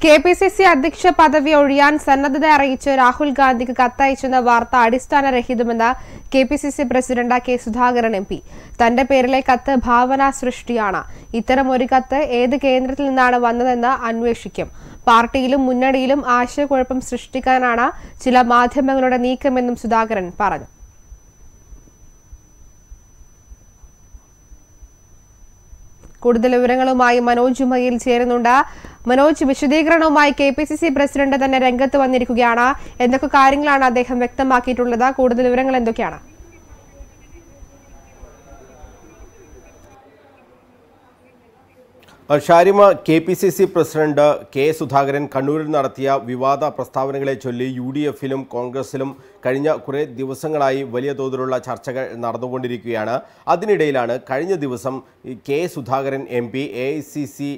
K P C C അധ്യക്ഷ പദവി ഒഴിയാൻ സന്നദ്ധത അറിയിച്ച് രാഹുൽ ഗാന്ധിക്ക് കത്തയച്ചെന്ന വാർത്ത അടിസ്ഥാനരഹിതമെന്ന് K P C C president K Sudhakaran M P തന്റെ പേരിലെ കത്ത് ഭാവനാ സൃഷ്ടിയാണ് ഇത്തരം ഒരു കത്ത് ഏത് കേന്ദ്രത്തിൽ നിന്നാണ് വന്നതെന്ന് അന്വേഷിക്കും പാർട്ടിയിലും മുന്നണിയിലും ആശയക്കുഴപ്പം സൃഷ്ടിക്കാനാണ് ചില മാധ്യമങ്ങളുടെ നീക്കമെന്നും സുധാകരൻ പറഞ്ഞു കൂടുതൽ വിവരങ്ങളുമായി മനോജ് ഉമയിൽ ചേരുന്നുണ്ട് മനോജ് വിശദീകരണവുമായി K P C C president തന്നെ രംഗത്ത് വന്നിരിക്കുകയാണ് എന്തൊക്കെ കാര്യങ്ങളാണ് അദ്ദേഹം വ്യക്തമാക്കിയിട്ടുള്ളത് കൂടുതൽ വിവരങ്ങൾ എന്തൊക്കെയാണ് ഷാരിമ K P C C president K Sudhakaran കണ്ണൂരിൽ നടത്തിയ വിവാദ പ്രസ്താവനകളെ ചൊല്ലി യു ഡി എഫിലും കോൺഗ്രസിലും കഴിഞ്ഞ കുറേ ദിവസങ്ങളായി വലിയ തോതിലുള്ള ചർച്ചകൾ നടന്നുകൊണ്ടിരിക്കുകയാണ് അതിനിടയിലാണ് കഴിഞ്ഞ ദിവസം ഈ K Sudhakaran M P A I C C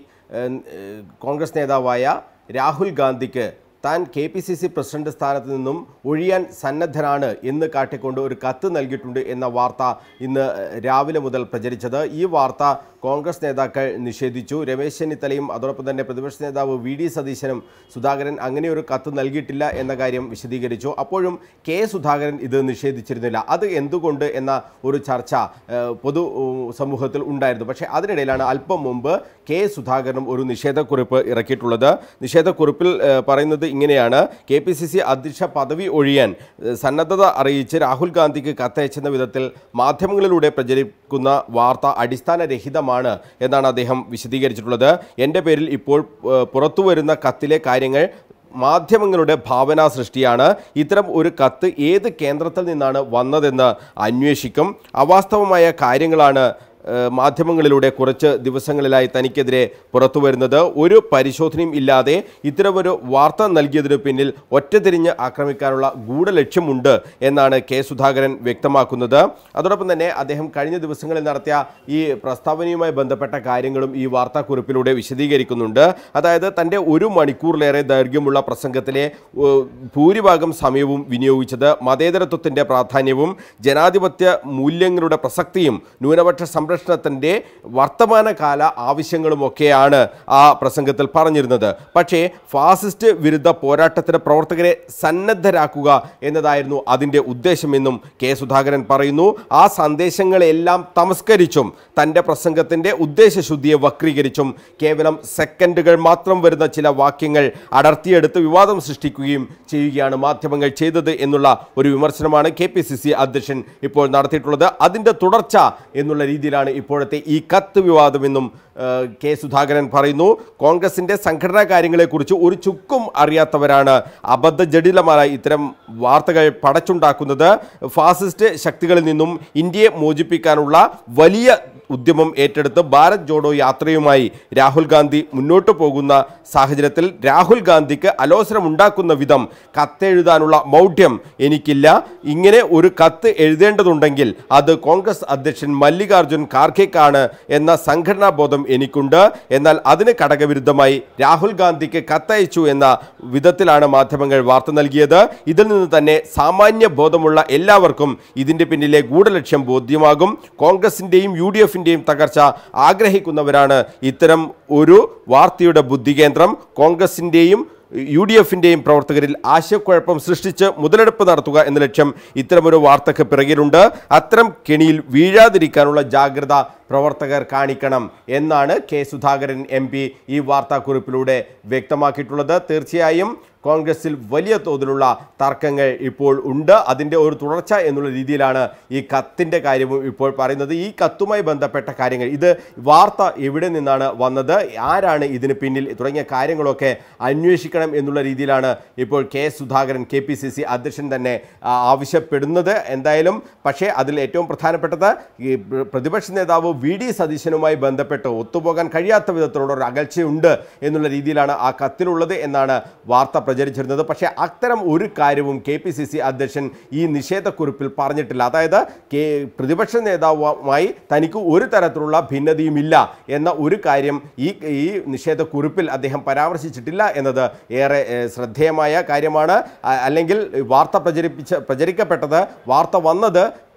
Congress നേതാവായ രാഹുൽ ഗാന്ധിക്ക് താൻ K P C C president സ്ഥാനത്ത് നിന്നും ഒഴിയാൻ സന്നദ്ധനാണ് എന്ന് കാട്ടിക്കൊണ്ട് ഒരു കത്ത് നൽകിയിട്ടുണ്ട് എന്ന വാർത്ത ഇന്ന് രാവിലെ മുതൽ പ്രചരിച്ചത് ഈ വാർത്ത കോൺഗ്രസ് നേതാക്കൾ നിഷേധിച്ചു രമേശ് ചെന്നിത്തലയും അതോടൊപ്പം തന്നെ പ്രതിപക്ഷ നേതാവ് വി ഡി സതീശനും സുധാകരൻ അങ്ങനെ ഒരു കത്ത് നൽകിയിട്ടില്ല എന്ന കാര്യം വിശദീകരിച്ചു അപ്പോഴും കെ സുധാകരൻ ഇത് നിഷേധിച്ചിരുന്നില്ല അത് എന്തുകൊണ്ട് എന്ന ഒരു ചർച്ച ഏഹ്, പൊതു ഉം, സമൂഹത്തിൽ ഉണ്ടായിരുന്നു പക്ഷേ അതിനിടയിലാണ് അല്പം മുമ്പ് കെ സുധാകരനും ഒരു നിഷേധക്കുറിപ്പ് ഇറക്കിയിട്ടുള്ളത് നിഷേധക്കുറിപ്പിൽ ഏഹ്, പറയുന്നത് ഇങ്ങനെയാണ് കെ പി സി സി അധ്യക്ഷ പദവി ഒഴിയാൻ ഏഹ്, സന്നദ്ധത അറിയിച്ച് രാഹുൽ ഗാന്ധിക്ക് കത്തയച്ചെന്ന വിധത്തിൽ മാധ്യമങ്ങളിലൂടെ പ്രചരിക്കുന്ന വാർത്ത അടിസ്ഥാനരഹിതമാണ് എന്നാണ് അദ്ദേഹം വിശദീകരിച്ചിട്ടുള്ളത് എൻ്റെ പേരിൽ ഇപ്പോൾ ഏഹ്, പുറത്തുവരുന്ന കത്തിലെ കാര്യങ്ങൾ മാധ്യമങ്ങളുടെ ഭാവനാ സൃഷ്ടിയാണ് ഇത്തരം ഒരു കത്ത് ഏത് കേന്ദ്രത്തിൽ നിന്നാണ് വന്നതെന്ന് അന്വേഷിക്കും അവാസ്തവമായ കാര്യങ്ങളാണ് ഏഹ്, മാധ്യമങ്ങളിലൂടെ കുറച്ച് ദിവസങ്ങളിലായി തനിക്കെതിരെ പുറത്തു വരുന്നത് ഒരു പരിശോധനയും ഇല്ലാതെ ഇത്തരമൊരു വാർത്ത നൽകിയതിനു പിന്നിൽ ഒറ്റതിരിഞ്ഞ് ആക്രമിക്കാനുള്ള ഗൂഢലക്ഷ്യമുണ്ട് എന്നാണ് കെ സുധാകരൻ വ്യക്തമാക്കുന്നത് അതോടൊപ്പം തന്നെ അദ്ദേഹം കഴിഞ്ഞ ദിവസങ്ങളിൽ നടത്തിയ ഈ പ്രസ്താവനയുമായി ബന്ധപ്പെട്ട കാര്യങ്ങളും ഈ വാർത്താക്കുറിപ്പിലൂടെ വിശദീകരിക്കുന്നുണ്ട് അതായത് തൻ്റെ ഒരു മണിക്കൂറിലേറെ ദൈർഘ്യമുള്ള പ്രസംഗത്തിലെ ഏഹ്, ഭൂരിഭാഗം സമയവും വിനിയോഗിച്ചത് മതേതരത്വത്തിൻ്റെ പ്രാധാന്യവും ജനാധിപത്യ മൂല്യങ്ങളുടെ പ്രസക്തിയും ന്യൂനപക്ഷ സംരക്ഷണത്തിൻ്റെ വർത്തമാനകാല ആവശ്യങ്ങളുമൊക്കെയാണ് ആ പ്രസംഗത്തിൽ പറഞ്ഞിരുന്നത് പക്ഷേ ഫാസിസ്റ്റ് വിരുദ്ധ പോരാട്ടത്തിന് പ്രവർത്തകരെ സന്നദ്ധരാക്കുക എന്നതായിരുന്നു അതിൻ്റെ ഉദ്ദേശമെന്നും കെ സുധാകരൻ പറയുന്നു ആ സന്ദേശങ്ങളെല്ലാം തമസ്കരിച്ചും തൻ്റെ പ്രസംഗത്തിൻ്റെ ഉദ്ദേശശുദ്ധിയെ വക്രീകരിച്ചും കേവലം സെക്കൻഡുകൾ മാത്രം വരുന്ന ചില വാക്യങ്ങൾ അടർത്തിയെടുത്ത് വിവാദം സൃഷ്ടിക്കുകയും ചെയ്യുകയാണ് മാധ്യമങ്ങൾ ചെയ്തത് എന്നുള്ള ഒരു വിമർശനമാണ് കെ പി സി സി അധ്യക്ഷൻ ഇപ്പോൾ നടത്തിയിട്ടുള്ളത് അതിൻ്റെ തുടർച്ച എന്നുള്ള രീതിയിലാണ് ഇപ്പോഴത്തെ ഈ കത്ത് വിവാദമെന്നും ഏഹ്, കെ സുധാകരൻ പറയുന്നു കോൺഗ്രസിൻ്റെ സംഘടനാ കാര്യങ്ങളെക്കുറിച്ച് ഒരു ചുക്കും അറിയാത്തവരാണ് അബദ്ധജടിലമായ ഇത്തരം വാർത്തകൾ പടച്ചുണ്ടാക്കുന്നത് ഫാസിസ്റ്റ് ശക്തികളിൽ നിന്നും ഇന്ത്യയെ മോചിപ്പിക്കാനുള്ള വലിയ ഉദ്യമം ഏറ്റെടുത്ത് ഭാരത് ജോഡോ യാത്രയുമായി രാഹുൽ ഗാന്ധി മുന്നോട്ട് പോകുന്ന സാഹചര്യത്തിൽ രാഹുൽ ഗാന്ധിക്ക് അലോസരമുണ്ടാക്കുന്ന വിധം കത്തെഴുതാനുള്ള മൗഢ്യം എനിക്കില്ല ഇങ്ങനെ ഒരു കത്ത് എഴുതേണ്ടതുണ്ടെങ്കിൽ അത് കോൺഗ്രസ് അധ്യക്ഷൻ മല്ലികാർജുൻ ഖാർഗെക്കാണ് എന്ന സംഘടനാ ബോധം എനിക്കുണ്ട് എന്നാൽ അതിന് ഘടകവിരുദ്ധമായി രാഹുൽ ഗാന്ധിക്ക് കത്തയച്ചു എന്ന വിധത്തിലാണ് മാധ്യമങ്ങൾ വാർത്ത നൽകിയത് ഇതിൽ നിന്ന് തന്നെ സാമാന്യ ബോധമുള്ള എല്ലാവർക്കും ഇതിന്റെ പിന്നിലെ ഗൂഢലക്ഷ്യം ബോധ്യമാകും കോൺഗ്രസിന്റെയും യു ഡി എഫിന്റെയും തകർച്ച ആഗ്രഹിക്കുന്നവരാണ് ഇത്തരം ഒരു വാർത്തയുടെ ബുദ്ധികേന്ദ്രം കോൺഗ്രസിന്റെയും യു ഡി എഫിൻ്റെയും പ്രവർത്തകരിൽ ആശയക്കുഴപ്പം സൃഷ്ടിച്ച് മുതലെടുപ്പ് നടത്തുക എന്ന ലക്ഷ്യം ഇത്തരമൊരു വാർത്തയ്ക്ക് പിറകിലുണ്ട് അത്തരം കെണിയിൽ വീഴാതിരിക്കാനുള്ള ജാഗ്രത പ്രവർത്തകർ കാണിക്കണം എന്നാണ് കെ സുധാകരൻ എം പി ഈ വാർത്താക്കുറിപ്പിലൂടെ വ്യക്തമാക്കിയിട്ടുള്ളത് തീർച്ചയായും കോൺഗ്രസിൽ വലിയ തോതിലുള്ള തർക്കങ്ങൾ ഇപ്പോൾ ഉണ്ട് അതിൻ്റെ ഒരു തുടർച്ച എന്നുള്ള രീതിയിലാണ് ഈ കത്തിൻ്റെ കാര്യവും ഇപ്പോൾ പറയുന്നത് ഈ കത്തുമായി ബന്ധപ്പെട്ട കാര്യങ്ങൾ ഇത് വാർത്ത എവിടെ നിന്നാണ് വന്നത് ആരാണ് ഇതിന് പിന്നിൽ തുടങ്ങിയ കാര്യങ്ങളൊക്കെ അന്വേഷിക്കണം എന്നുള്ള രീതിയിലാണ് ഇപ്പോൾ K Sudhakaran K P C C അധ്യക്ഷൻ തന്നെ ആ, ആവശ്യപ്പെടുന്നത് എന്തായാലും പക്ഷേ അതിൽ ഏറ്റവും പ്രധാനപ്പെട്ടത് ഈ പ്ര- പ്രതിപക്ഷ നേതാവ് വി ഡി സതീശനുമായി ബന്ധപ്പെട്ട് ഒത്തുപോകാൻ കഴിയാത്ത വിധത്തിലുള്ള ഒരു അകൽച്ചയുണ്ട് എന്നുള്ള രീതിയിലാണ് ആ കത്തിലുള്ളത് എന്നാണ് വാർത്ത പ്രചരിച്ചിരുന്നത് പക്ഷേ അത്തരം ഒരു കാര്യവും കെ പി സി സി അധ്യക്ഷൻ ഈ നിഷേധക്കുറിപ്പിൽ പറഞ്ഞിട്ടില്ല അതായത് കെ പ്രതിപക്ഷ നേതാവുമായി തനിക്ക് ഒരു തരത്തിലുള്ള ഭിന്നതയുമില്ല എന്ന ഒരു കാര്യം ഈ ഈ നിഷേധക്കുറിപ്പിൽ അദ്ദേഹം പരാമർശിച്ചിട്ടില്ല എന്നത് ഏറെ ഏഹ്, ശ്രദ്ധേയമായ കാര്യമാണ് അ- അല്ലെങ്കിൽ വാർത്ത പ്രചരിപ്പിച്ച പ്രചരിക്കപ്പെട്ടത് വാർത്ത വന്നത്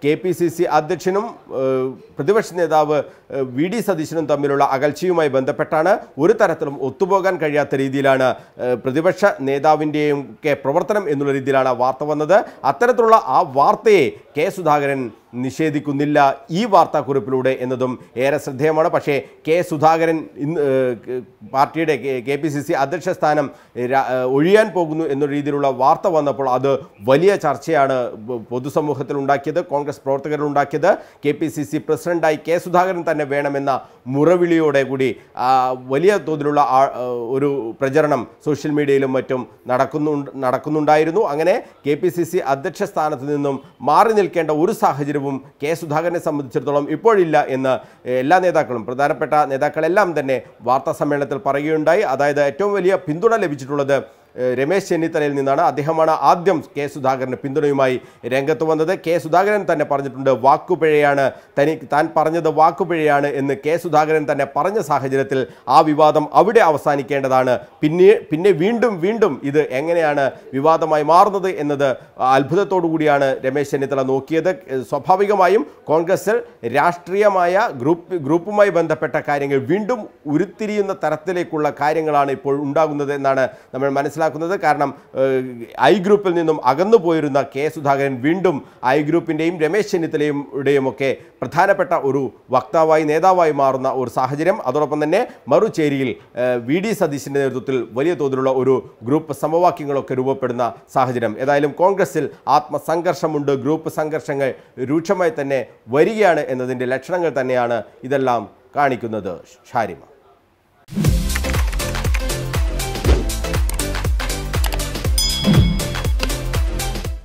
കെ പി സി സി അധ്യക്ഷനും ഏഹ്, പ്രതിപക്ഷ നേതാവ് ഏഹ്, വി ഡി സതീശനും തമ്മിലുള്ള അകൽച്ചയുമായി ബന്ധപ്പെട്ടാണ് ഒരു തരത്തിലും ഒത്തുപോകാൻ കഴിയാത്ത രീതിയിലാണ് ഏഹ്, പ്രതിപക്ഷ നേതാവിൻ്റെയും ഒക്കെ പ്രവർത്തനം എന്നുള്ള രീതിയിലാണ് ആ വാർത്ത വന്നത് അത്തരത്തിലുള്ള ആ വാർത്തയെ കെ സുധാകരൻ നിഷേധിക്കുന്നില്ല ഈ വാർത്താക്കുറിപ്പിലൂടെ എന്നതും ഏറെ ശ്രദ്ധേയമാണ് പക്ഷേ കെ സുധാകരൻ ഇന്ന് ഏഹ്, പാർട്ടിയുടെ കെ പി സി സി അധ്യക്ഷ സ്ഥാനം രാ- ഏഹ്, ഒഴിയാൻ പോകുന്നു എന്ന രീതിയിലുള്ള വാർത്ത വന്നപ്പോൾ അത് വലിയ ചർച്ചയാണ് ബ- പൊതുസമൂഹത്തിൽ ഉണ്ടാക്കിയത് കോൺഗ്രസ് പ്രവർത്തകർ ഉണ്ടാക്കിയത് കെ പി സി സി പ്രസിഡന്റായി കെ സുധാകരൻ തന്നെ വേണമെന്ന മുറവിളിയോടെ കൂടി ആ, വലിയ തോതിലുള്ള ആ- ഒരു പ്രചരണം സോഷ്യൽ മീഡിയയിലും മറ്റും നടക്കുന്നു നടക്കുന്നുണ്ടായിരുന്നു അങ്ങനെ കെ പി സി സി അധ്യക്ഷ സ്ഥാനത്ത് നിന്നും മാറി നിൽക്കേണ്ട ഒരു സാഹചര്യവും കെ സുധാകരനെ സംബന്ധിച്ചിടത്തോളം ഇപ്പോഴില്ല എന്ന് എല്ലാ നേതാക്കളും പ്രധാനപ്പെട്ട നേതാക്കളെല്ലാം തന്നെ വാർത്താ സമ്മേളനത്തിൽ പറയുകയുണ്ടായി അതായത് ഏറ്റവും വലിയ പിന്തുണ ലഭിച്ചിട്ടുള്ളത് ഏഹ്, രമേശ് ചെന്നിത്തലയിൽ നിന്നാണ് അദ്ദേഹമാണ് ആദ്യം കെ സുധാകരന് പിന്തുണയുമായി രംഗത്ത് വന്നത് കെ സുധാകരൻ തന്നെ പറഞ്ഞിട്ടുണ്ട് വാക്കുപിഴയാണ് തനി താൻ പറഞ്ഞത് വാക്കുപിഴയാണ് എന്ന് കെ സുധാകരൻ തന്നെ പറഞ്ഞ സാഹചര്യത്തിൽ ആ വിവാദം അവിടെ അവസാനിക്കേണ്ടതാണ് പിന്നെ പിന്നെ വീണ്ടും വീണ്ടും ഇത് എങ്ങനെയാണ് വിവാദമായി മാറുന്നത് എന്നത് അത്ഭുതത്തോടു കൂടിയാണ് രമേശ് ചെന്നിത്തല നോക്കിയത് ഏഹ്, സ്വാഭാവികമായും കോൺഗ്രസിൽ രാഷ്ട്രീയമായ ഗ്രൂപ്പ് ഗ്രൂപ്പുമായി ബന്ധപ്പെട്ട കാര്യങ്ങൾ വീണ്ടും ഉരുത്തിരിയുന്ന തരത്തിലേക്കുള്ള കാര്യങ്ങളാണ് ഇപ്പോൾ ഉണ്ടാകുന്നത് എന്നാണ് നമ്മൾ മനസ്സിലാക്കുന്നത് കാരണം ഏഹ്, ഐ ഗ്രൂപ്പിൽ നിന്നും അകന്നു പോയിരുന്ന കെ സുധാകരൻ വീണ്ടും ഐ ഗ്രൂപ്പിൻ്റെയും രമേശ് ചെന്നിത്തലയുടെയും ഒക്കെ പ്രധാനപ്പെട്ട ഒരു വക്താവായി നേതാവായി മാറുന്ന ഒരു സാഹചര്യം അതോടൊപ്പം തന്നെ മറുചേരിയിൽ ഏഹ്, വി ഡി സതീശിൻ്റെ നേതൃത്വത്തിൽ വലിയ തോതിലുള്ള ഒരു ഗ്രൂപ്പ് സമവാക്യങ്ങളൊക്കെ രൂപപ്പെടുന്ന സാഹചര്യം ഏതായാലും കോൺഗ്രസിൽ ആത്മസംഘർഷമുണ്ട് ഗ്രൂപ്പ് സംഘർഷങ്ങൾ രൂക്ഷമായി തന്നെ വരികയാണ് എന്നതിൻ്റെ ലക്ഷണങ്ങൾ തന്നെയാണ് ഇതെല്ലാം കാണിക്കുന്നത് ഷാരിമ